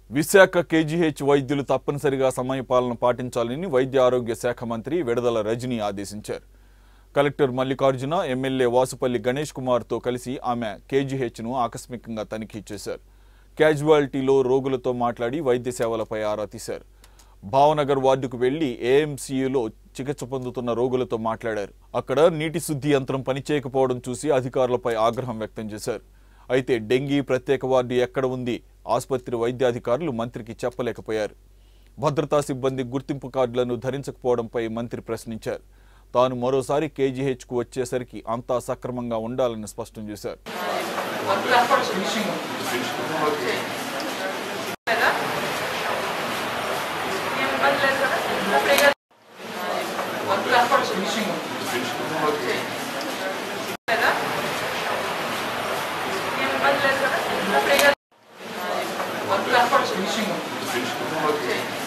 Visakha KGH వైద్యులు తప్పనిసరిగా సమయపాలన పాటించాలని వైద్య ఆరోగ్య శాఖ మంత్రి విడదల రజని ఆదేశించారు కలెక్టర్ మల్లికార్జున ఎమ్మెల్యే వాసుపల్లి గణేష్ కుమార్తో కలిసి ఆమె కేజీహెచ్ను ఆకస్మికంగా తనిఖీ చేశారు క్యాజువాలిటీలో రోగులతో మాట్లాడి వైద్య సేవలపై ఆరా తీశారు భావనగర్ వార్డుకు వెళ్లి ఏఎంసీయూలో చికిత్స పొందుతున్న రోగులతో మాట్లాడారు అక్కడ నీటి శుద్ధి యంత్రం పనిచేయకపోవడం చూసి అధికారులపై ఆగ్రహం వ్యక్తం చేశారు అయితే డెంగీ ప్రత్యేక వార్డు ఎక్కడ ఉంది ఆసుపత్రి వైద్యాధికారులు మంత్రికి చెప్పలేకపోయారు భద్రతా సిబ్బంది గుర్తింపు కార్డులను ధరించకపోవడంపై మంత్రి ప్రశ్నించారు తాను మరోసారి కేజీహెచ్కు వచ్చేసరికి అంతా సక్రమంగా ఉండాలని స్పష్టం చేశారు వర్క్ కనపడచ్చు ఫినిషింగ్ ఓకే లేదా ఏం ఇబ్బంది లేదు కదా అప్పుడే కదా వర్క్ కనపడచ్చు ఫినిషింగ్ ఓకే లేదా ఏం ఇబ్బంది లేదు కదా అప్పుడే కదా వర్క్ కనపడచ్చు ఫినిషింగ్ ఓకే